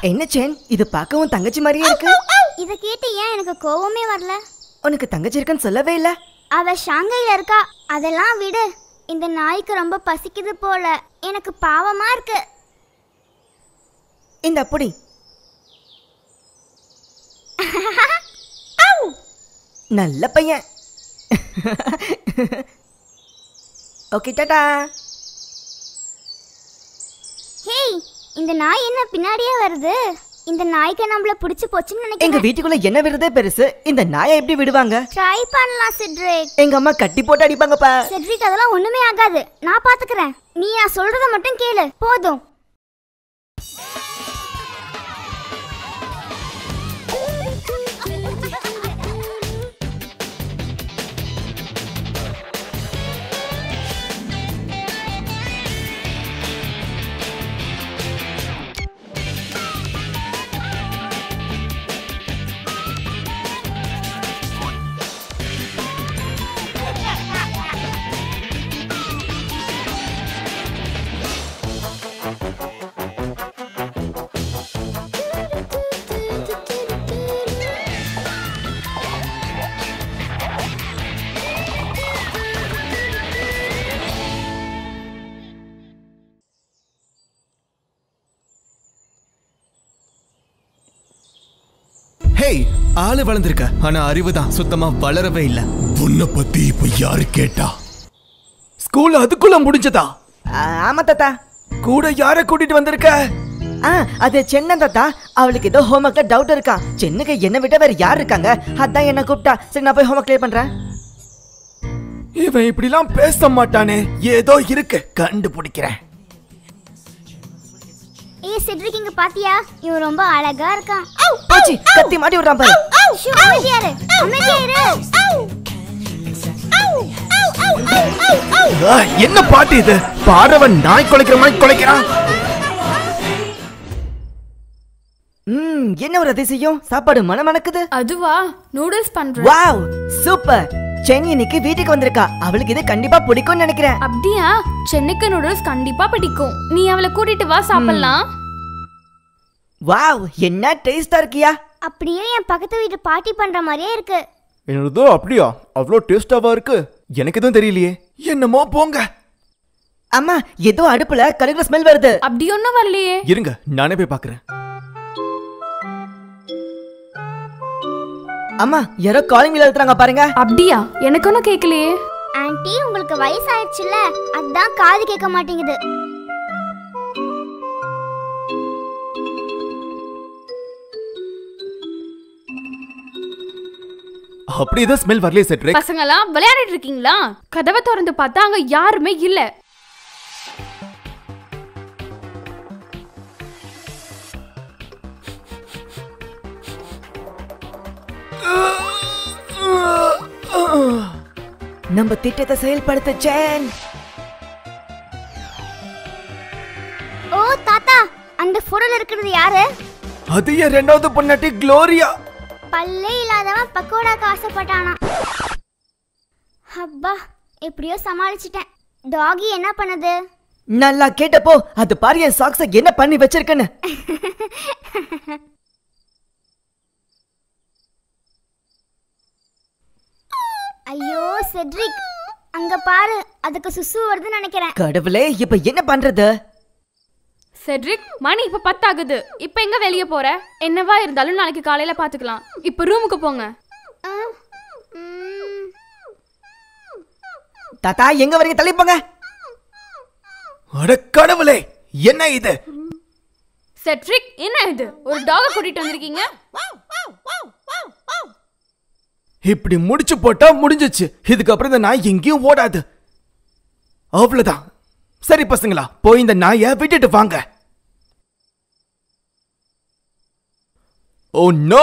என்ன சேன் இது பார்க்க உன் தங்கச்சி மாதிரியே இருக்கு இத கேட்டு ஏன் எனக்கு கோவமே வரல உனக்கு தங்கச்சி இருக்குன்னு சொல்லவே இல்ல அவ ஷாங்கையில இருக்கா அதெல்லாம் விடு இந்த நாய்க்கு ரொம்ப பசிக்குது போல எனக்கு பாவமா இருக்கு இந்த அப்படி நல்ல பையன் ஓகே டாடா ஹேய் இந்த நாய் என்ன பின்னாடியே வருது இந்த நாய்க்கு நம்மள பிடிச்சு போச்சுன்னு எங்க நினைக்கிறேன் வீட்டுக்குள்ள என்ன விடுறதே பெருசு இந்த நாயை எப்படி விடுவாங்க ட்ரை பண்ணலாம் சிட்ரிக் எங்க அம்மா கட்டி போட்டு அடிப்பாங்கப்பா சிட்ரிக் அதெல்லாம் ஒண்ணுமே ஆகாது நான் பாத்துக்கிறேன் நீ நான் சொல்றத மட்டும் கேளு போதும் ஹேய் ஆளு வளர்ந்துருக்க ஆனா அறிவு தான் சுத்தமா வளரவே இல்ல உன்னை பத்தி இப்ப யாரு கேட்டா ஸ்கூல் அதுக்குள்ள முடிஞ்சதா ஆ, ஆமா தாத்தா கூட யார கூட்டிட்டு வந்திருக்க ஆ அது சென்ன தாத்தா அவளுக்கு ஏதோ ஹோம்ஒர்க்ல டவுட் இருக்கா சென்னுக்கு என்ன விட்ட வேற யார் இருக்காங்க அதான் என்ன கூப்பிட்டா சரி நான் போய் ஹோம்ஒர்க் கிளியர் பண்றேன் இவன் இப்படிலாம் பேச மாட்டானே ஏதோ இருக்கு கண்டுபிடிக்கிறேன் ஏய் சிட்ரிக் இங்க பாத்தியா இவன் ரொம்ப அழகா இருக்கான் போச்சு கத்தி மாட்டி விடுறான் பாரு ஷூ, அமைதியா இரு அமைதியா இரு ஆ, என்ன பாட்டு இது பாடுறவன் நாய் குலைக்கிற மாதிரி குலைக்கிறான் ம் என்ன ஒரு அதிசயம் சாப்பாடு மணமணக்குது அதுவா நூடுல்ஸ் பண்றேன் வாவ் சூப்பர் சென்னி இன்னைக்கு வீட்டுக்கு வந்திருக்கா அவளுக்கு இது கண்டிப்பா பிடிக்கும்னு நினைக்கிறேன் அப்படியா சென்னைக்கு நூடுல்ஸ் கண்டிப்பா பிடிக்கும் நீ அவளை கூட்டிட்டு வா சாப்பிடலாம் வாவ் என்ன டேஸ்டா இருக்கியா அப்படியே என் பக்கத்து வீட்டு பாட்டி பண்ற மாதிரியே இருக்கு என்னதோ அப்படியா அவ்வளோ டேஸ்டாவா இருக்கு எனக்கு எதுவும் தெரியலையே என்னமோ போங்க அம்மா ஏதோ அடுப்புல கருகிற ஸ்மெல் வருது அப்படி ஒண்ணும் வரலையே இருங்க நானே போய் பாக்குறேன் அம்மா யாரோ காலிங் வீல் எழுத்துறாங்க பாருங்க அப்படியா எனக்கு ஒன்னும் கேட்கலையே ஆன்ட்டி உங்களுக்கு வயசாயிடுச்சுல அதான் காது கேட்க மாட்டேங்குது அப்படி எதுவும் ஸ்மெல் வரலையே செட்ரிக் பசங்களாம் விளையாடிட்டு இருக்கீங்களா கதவை திறந்து பார்த்தா அங்க யாருமே இல்ல நம்ம திட்டத்தை செயல்படுத்த சேன் ஓ தாத்தா அந்த போட்டோல இருக்கிறது யாரு அது என் ரெண்டாவது பொண்ணாட்டி குளோரியா பல்லே இல்லாதவன் பக்கோடாக்கு ஆசைப்பட்டானா அப்பா எப்படியோ சமாளிச்சிட்டேன் டாகி என்ன பண்ணுது நல்லா கேட்டப்போ அது பாரு என் சாக்ஸ என்ன பண்ணி வச்சிருக்கேன்னு ஐயோ செட்ரிக் அங்க பாரு அதுக்கு சுசு வருதுன்னு நினைக்கிறேன் கடவுளே இப்ப என்ன பண்றது செட்ரிக் மணி இப்ப பத்தாகுது இப்ப எங்க வெளிய போற என்னவா இருந்தாலும் நாளைக்கு காலையில பாத்துக்கலாம் இப்ப ரூமுக்கு போங்க ம், தாத்தா எங்க வரீங்க தள்ளி போங்க அட கடவுளே என்ன இது செட்ரிக் என்ன இது ஒரு டாக கூட்டிட்டு வந்திருக்கீங்க இப்படி முடிச்சு போட்டா முடிஞ்சிச்சு இதுக்கப்புறம் இந்த நாய் எங்கேயும் ஓடாது அவ்வளவுதான் சரி பசங்களா போய் இந்த நாயை விட்டுட்டு வாங்க ஓ நோ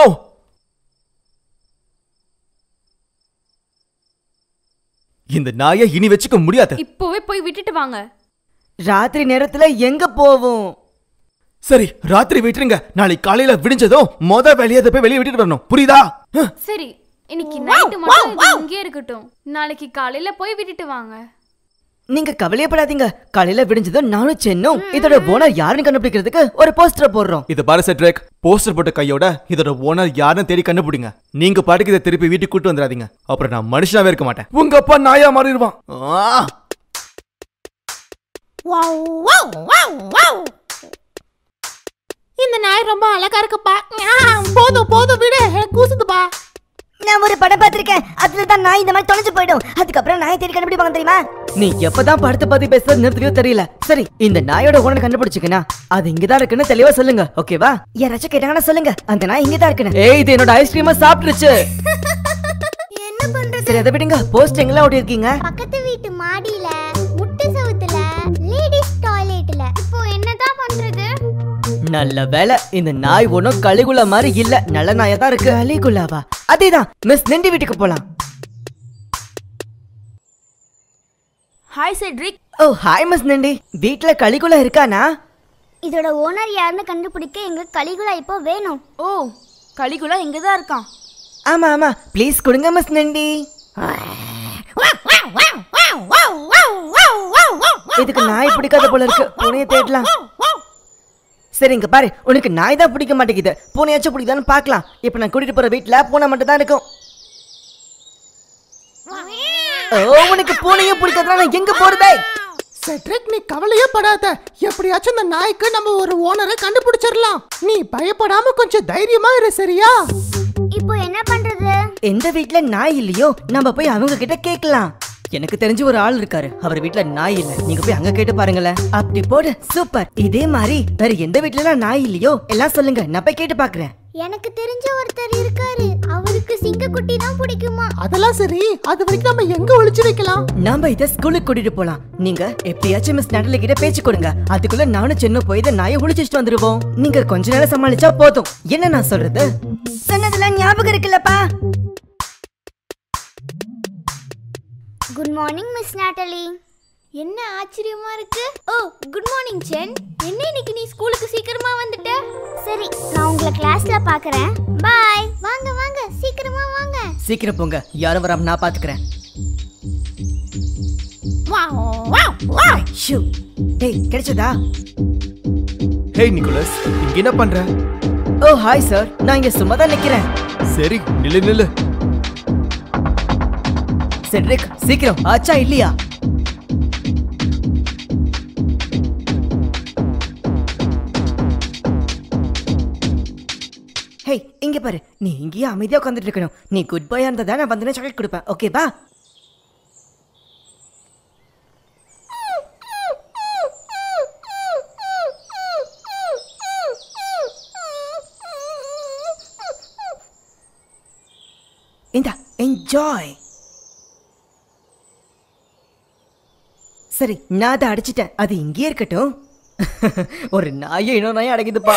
இந்த நாயை இனி வச்சுக்க முடியாது இப்போவே போய் விட்டுட்டு வாங்க ராத்திரி நேரத்துல எங்க போவோம் சரி ராத்திரி விட்டுருங்க நாளைக்கு காலையில விடிஞ்சதும் மொத வேலையை அதை போய் வெளியே விட்டுட்டு வரணும் புரியுதா ஹ். சரி இன்னைக்கு நைட்டு மட்டும் இது இங்கே இருக்கட்டும் நாளைக்கு காலையில போய் விட்டுட்டு வாங்க நீங்க கவலையப்படாதீங்க காலையில விடிஞ்சதும் நானும் சென்னும் இதோட ஓனர் யாருன்னு கண்டுபிடிக்கிறதுக்கு ஒரு போஸ்டர் போடுறோம் இத பாரு செட்ரேக் போஸ்டர் போட்ட கையோட இதோட ஓனர் யாருன்னு தேடி கண்டுபிடிங்க நீங்க பாட்டுக்கு இதை திருப்பி வீட்டுக்கு கூட்டு வந்துடாதீங்க அப்புறம் நான் மனுஷனாவே இருக்க மாட்டேன் உங்க அப்பா நாயா மாறிடுவான் ஆ! இந்த நாய் ரொம்ப அழகா இருக்குப்பா ஆ, போதும் போதும் விடு எனக்கு கூசுதுப்பா நான் ஒரு படம் பார்த்திருக்கேன் அதுல தான் நாய் இந்த மாதிரி தொலைஞ்சு போயிடும் அதுக்கப்புறம் நாயை தேடி கண்டுபிடிப்பாங்க தெரியுமா நீ எப்பதான் படத்தை பத்தி பேசுறது நிறுத்தலையோ தெரியல சரி இந்த நாயோட ஓனர் கண்டுபிடிச்சுக்கனா அது இங்கதான் இருக்குன்னு தெளிவா சொல்லுங்க ஓகேவா யாராச்சும் கேட்டாங்கன்னா சொல்லுங்க அந்த நாய் இங்கதான் இருக்குன்னு ஏய் இது என்னோட ஐஸ்கிரீமை சாப்பிட்டுருச்சு என்ன பண்றது சரி அதை விடுங்க போஸ்ட் எங்கெல்லாம் ஓடி இருக்கீங்க பக்கத்து வீட்டு மாடியில முட்டு சவுத்துல லேடிஸ் டாய்லெட்ல இப்போ என்னதான் பண்றது நல்ல வேலை இந்த நாய் ஒன்றும் கலிகுலா மாதிரி இல்ல நல்ல நாயா தான் இருக்கு கலிகுலாவா அதேதான் மிஸ் நிண்டி வீட்டுக்கு போலாம் hi Cedric oh hi miss Nindy வீட்ல கலிகுலா இருக்கானா இதோட ஓனர் யாருன்னு கண்டுபிடிக்க எங்க கலிகுலா இப்போ வேணும் ஓ கலிகுலா இங்க தான் இருக்கான் ஆமா ஆமா ப்ளீஸ் கொடுங்க மிஸ் நிண்டி இதுக்கு நாய் பிடிக்காத போல இருக்கு பூனையை தேடலாம் சரி இங்க பாரு உனக்கு நாய் தான் பிடிக்க மாட்டேங்குது பூனையாச்சும் பிடிக்குதான்னு பார்க்கலாம் இப்போ நான் கூட்டிட்டு போற வீட்ல பூனை மட்டும் தான் இருக்கும் ஓ உனக்கு பூனையும் பிடிக்காதா நான் எங்க போறதே செட்ரிக் நீ கவலையே படாத எப்படியாச்சும் இந்த நாய்க்கு நம்ம ஒரு ஓனரை கண்டுபிடிச்சிடலாம் நீ பயப்படாம கொஞ்சம் தைரியமா இரு சரியா இப்போ என்ன பண்றது எந்த வீட்ல நாய் இல்லையோ நம்ம போய் அவங்க கிட்ட கேட்கலாம் எனக்கு தெரிஞ்ச ஒரு ஆள் இருக்காரு அவர் வீட்ல நாய் இல்ல நீங்க போய் அங்க கேட்டு பாருங்களேன் அப்படி போடு சூப்பர் இதே மாதிரி வேற எந்த வீட்ல நாய் இல்லையோ எல்லாம் சொல்லுங்க நான் போய் கேட்டு பாக்குறேன் எனக்கு தெரிஞ்ச ஒருத்தர் இருக்காரு அவருக்கு சிங்கக்குட்டி தான் பிடிக்குமா அதெல்லாம் சரி அது வரைக்கும் நம்ம எங்க ஒளிச்சு வைக்கலாம் நாம இத ஸ்கூலுக்கு கூட்டிட்டு போலாம் நீங்க எப்படியாச்சும் மிஸ் நடல கிட்ட பேச்சு கொடுங்க அதுக்குள்ள நானும் சின்ன போய் இதை நாயை ஒளிச்சிட்டு வந்துருவோம் நீங்க கொஞ்ச நேரம் சமாளிச்சா போதும் என்ன நான் சொல்றது சொன்னதெல்லாம் ஞாபகம் இருக்குல்லப்பா குட் மார்னிங் மிஸ் நாட்டலி என்ன ஆச்சரியமா இருக்கு ஓ குட் மார்னிங் சென் என்ன இன்னைக்கு நீ ஸ்கூலுக்கு சீக்கிரமா வந்துட்ட சரி நான் உங்களை கிளாஸ்ல பாக்குறேன் பாய் வாங்க வாங்க சீக்கிரமா வாங்க சீக்கிரம் போங்க யாரும் வராம நான் பாத்துக்கிறேன் ஷூ. டேய் கிடைச்சதா ஹே நிக்கோலஸ் இங்க என்ன பண்ற ஓ ஹாய் சார் நான் இங்க சும்மா தான் நிக்கிறேன் சரி நில்லு நில்லு செட்ரிக் சீக்கிரம் ஆச்சா இல்லையா ஹே இங்க பாரு நீ இங்கேயே அமைதியா உட்காந்துட்டு இருக்கணும் நீ குட் பாயா இருந்தா நான் வந்து சாக்லேட் கொடுப்பேன் ஓகேவா இந்தா என்ஜாய் சரி நான் அதை அடிச்சிட்டேன் அது இங்கேயே இருக்கட்டும் ஒரு நாயை இன்னொரு நாயை அடங்கிதுப்பா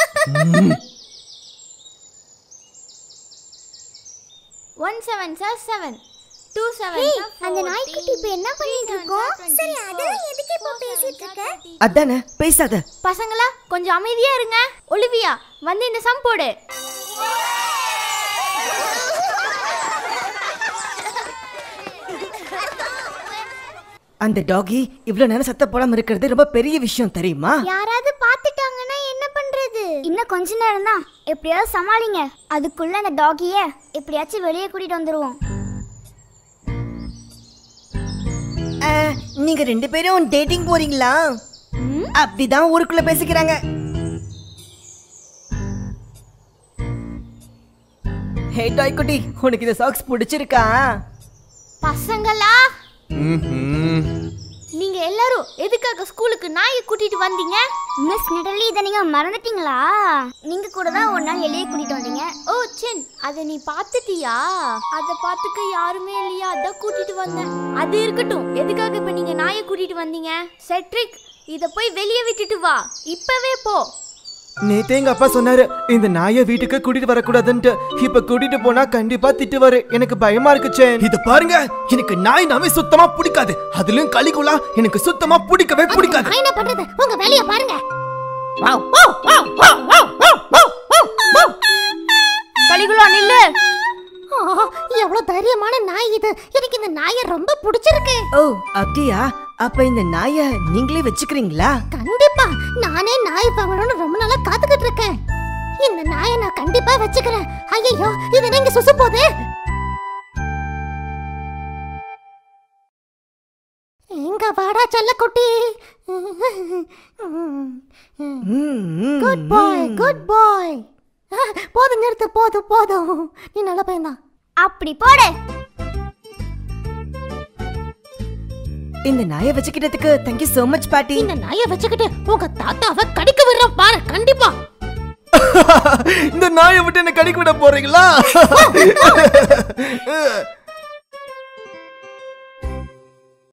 one seven sir seven two seven அந்த நாய்க்குட்டி இப்போ என்ன பண்ணிட்டு இருக்கோம் சரி அதெல்லாம் எதுக்கு இப்போ பேசிட்டு இருக்க அதானே பேசாத பசங்களா கொஞ்சம் அமைதியா இருங்க ஒலிவியா வந்து இந்த சம் போடு அந்த டாகி இவ்வளவு நேரம் சத்த போடாம இருக்கிறது ரொம்ப பெரிய விஷயம் தெரியுமா யாராவது பார்த்துட்டாங்கன்னா என்ன பண்றது இன்னும் கொஞ்ச நேரம் தான் எப்படியாவது சமாளிங்க அதுக்குள்ள அந்த டாகிய எப்படியாச்சும் வெளியே கூட்டிட்டு வந்துருவோம் ஆ, நீங்க ரெண்டு பேரும் டேட்டிங் போறீங்களா அப்படிதான் ஊருக்குள்ள பேசிக்கிறாங்க ஹே டாய் குட்டி உனக்கு இந்த சாக்ஸ் பிடிச்சிருக்கா பசங்களா ம்ஹும். நீங்க எல்லாரும் எதுக்காக ஸ்கூலுக்கு நாயை கூட்டிட்டு வந்தீங்க மிஸ் நிடலி இதை நீங்க மறந்துட்டீங்களா நீங்க கூட தான் ஒரு நாள் வெளியே கூட்டிட்டு வந்தீங்க ஓ சென் அத நீ பாத்துட்டியா அத பாத்துக்க யாருமே இல்லையா அதான் கூட்டிட்டு வந்தேன் அது இருக்கட்டும் எதுக்காக இப்ப நீங்க நாயை கூட்டிட்டு வந்தீங்க செட்ரிக் இத போய் வெளியே விட்டுட்டு வா இப்பவே போ நேத்தே எங்க அப்பா சொன்னாரு இந்த நாயை வீட்டுக்கு கூட்டிட்டு வரக்கூடாதுன்ட்டு இப்ப கூட்டிட்டு போனா கண்டிப்பா திட்டுவாரு எனக்கு பயமா இருக்குச்சே இது பாருங்க எனக்கு நாய் நாமே சுத்தமா பிடிக்காது அதுலயும் கலிகுலா எனக்கு சுத்தமா பிடிக்கவே பிடிக்காது என்ன பண்றது உங்க வேலைய பாருங்க கலிகுலா நில்லு எவ்வளவு தைரியமான நாய் இது எனக்கு இந்த நாயை ரொம்ப பிடிச்சிருக்கு ஓ அப்படியா அப்ப இந்த நாய நீங்களே வச்சுக்கிறீங்களா கண்டிப்பா நானே நாய் வாங்கணும்னு ரொம்ப நாளா காத்துக்கிட்டு இருக்கேன் இந்த நாயை நான் கண்டிப்பா வச்சுக்கிறேன் ஐயோ இது நீங்க சுசு போதே எங்க வாடா செல்லக்குட்டி குட் பாய் குட் பாய் போதும் நிறுத்து போதும் போதும் நீ நல்ல பையன்தான் அப்படி போடு இந்த நாயை வச்சுக்கிட்டதுக்கு தேங்க்யூ so மச் பாட்டி இந்த நாயை வச்சுக்கிட்டு உங்க தாத்தாவை கடிக்க விடுறோம் பாரு கண்டிப்பா இந்த நாயை விட்டு என்ன கடிக்க விட போறீங்களா